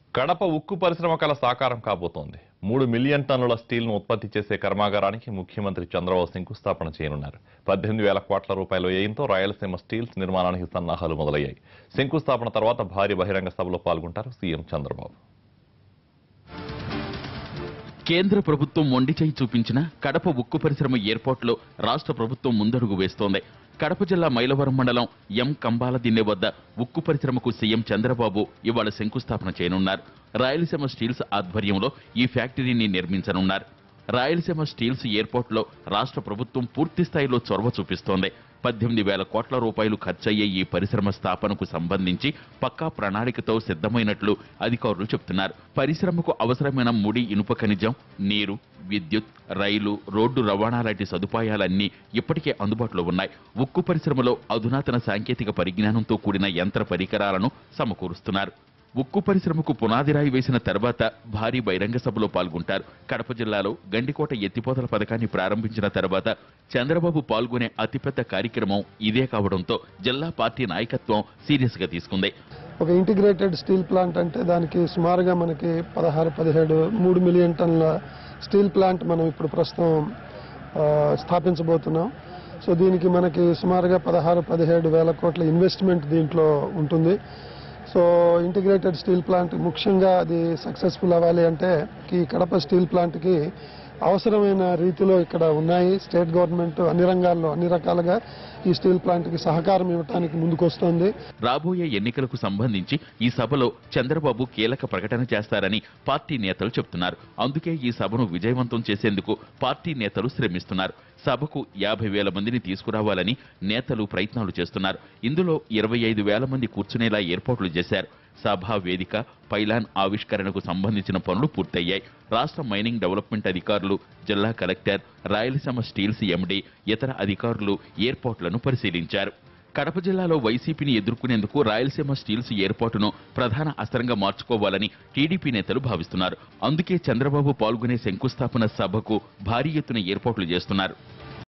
కడప ఉక్కు పరిశ్రమ కల సాకారం కాబోతోంది మూడు మిలియన్ టన్నుల స్టీల్ను ఉత్పత్తి చేసే కర్మాగారానికి ముఖ్యమంత్రి చంద్రబాబు శంకుస్థాపన చేయనున్నారు పద్దెనిమిది వేల కోట్ల రూపాయల వ్యయంతో రాయలసీమ స్టీల్స్ నిర్మాణానికి సన్నాహాలు మొదలయ్యాయి శంకుస్థాపన తర్వాత భారీ బహిరంగ సభలో పాల్గొంటారు సీఎం చంద్రబాబు కేంద్ర ప్రభుత్వం మొండి చేయి చూపించిన కడప ఉక్కు పరిశ్రమ ఏర్పాటులో రాష్ట్ర ప్రభుత్వం ముందడుగు వేస్తోంది కడప జిల్లా మైలవరం మండలం ఎం కంబాల దిన్నె వద్ద ఉక్కు పరిశ్రమకు సీఎం చంద్రబాబు ఇవాళ శంకుస్థాపన చేయనున్నారు రాయలసీమ స్టీల్స్ ఆధ్వర్యంలో ఈ ఫ్యాక్టరీని నిర్మించనున్నారు రాయలసీమ స్టీల్స్ ఏర్పాటులో రాష్ట్ర ప్రభుత్వం పూర్తి స్థాయిలో చొరవ చూపిస్తోంది పద్దెనిమిది వేల కోట్ల రూపాయలు ఖర్చయ్యే ఈ పరిశ్రమ స్థాపనకు సంబంధించి పక్కా ప్రణాళికతో సిద్ధమైనట్లు అధికారులు చెబుతున్నారు పరిశ్రమకు అవసరమైన ముడి ఇనుప ఖనిజం నీరు విద్యుత్ రైలు రోడ్డు రవాణా లాంటి సదుపాయాలన్నీ ఇప్పటికే అందుబాటులో ఉన్నాయి ఉక్కు పరిశ్రమలో అధునాతన సాంకేతిక పరిజ్ఞానంతో కూడిన యంత్ర పరికరాలను సమకూరుస్తున్నారు ఉక్కు పరిశ్రమకు పునాదిరాయి వేసిన తర్వాత భారీ బహిరంగ సభలో పాల్గొంటారు కడప జిల్లాలో గండికోట ఎత్తిపోతల పథకాన్ని ప్రారంభించిన తర్వాత చంద్రబాబు పాల్గొనే అతిపెద్ద కార్యక్రమం ఇదే కావడంతో జిల్లా పార్టీ నాయకత్వం సీరియస్ గా తీసుకుంది ఒక ఇంటిగ్రేటెడ్ స్టీల్ ప్లాంట్ అంటే దానికి సుమారుగా మనకి పదహారు పదిహేడు మూడు మిలియన్ టన్నుల స్టీల్ ప్లాంట్ మనం ఇప్పుడు ప్రస్తుతం ఆ, స్థాపించబోతున్నాం సో దీనికి మనకి సుమారుగా పదహారు పదిహేడు వేల కోట్ల ఇన్వెస్ట్మెంట్ దీంట్లో ఉంటుంది సో ఇంటిగ్రేటెడ్ స్టీల్ ప్లాంట్ ముఖ్యంగా అది సక్సెస్ఫుల్ అవ్వాలి అంటే ఈ కడప స్టీల్ ప్లాంట్కి అవసరమైన రీతిలో ఇక్కడ ఉన్నాయి స్టేట్ గవర్నమెంట్ అన్ని రంగాల్లో అన్ని రకాలుగా ఈ స్టీల్ ప్లాంట్కి సహకారం ఇవ్వడానికి ముందుకొస్తోంది రాబోయే ఎన్నికలకు సంబంధించి ఈ సభలో చంద్రబాబు కీలక ప్రకటన చేస్తారని పార్టీ నేతలు చెబుతున్నారు అందుకే ఈ సభను విజయవంతం చేసేందుకు పార్టీ నేతలు శ్రమిస్తున్నారు సభకు యాభై వేల మందిని తీసుకురావాలని నేతలు ప్రయత్నాలు చేస్తున్నారు ఇందులో ఇరవై ఐదు వేల మంది కూర్చునేలా ఏర్పాట్లు చేశారు సభా వేదిక పైలాన్ ఆవిష్కరణకు సంబంధించిన పనులు పూర్తయ్యాయి రాష్ట్ర మైనింగ్ డెవలప్మెంట్ అధికారులు జిల్లా కలెక్టర్ రాయలసీమ స్టీల్స్ ఎండీ ఇతర అధికారులు ఏర్పాట్లను పరిశీలించారు కడప జిల్లాలో వైసీపీని ఎదుర్కొనేందుకు రాయలసీమ స్టీల్స్ ఏర్పాటును ప్రధాన అస్త్రంగా మార్చుకోవాలని టీడీపీ నేతలు భావిస్తున్నారు అందుకే చంద్రబాబు పాల్గొనే శంకుస్థాపన సభకు భారీ ఎత్తున ఏర్పాట్లు చేస్తున్నారు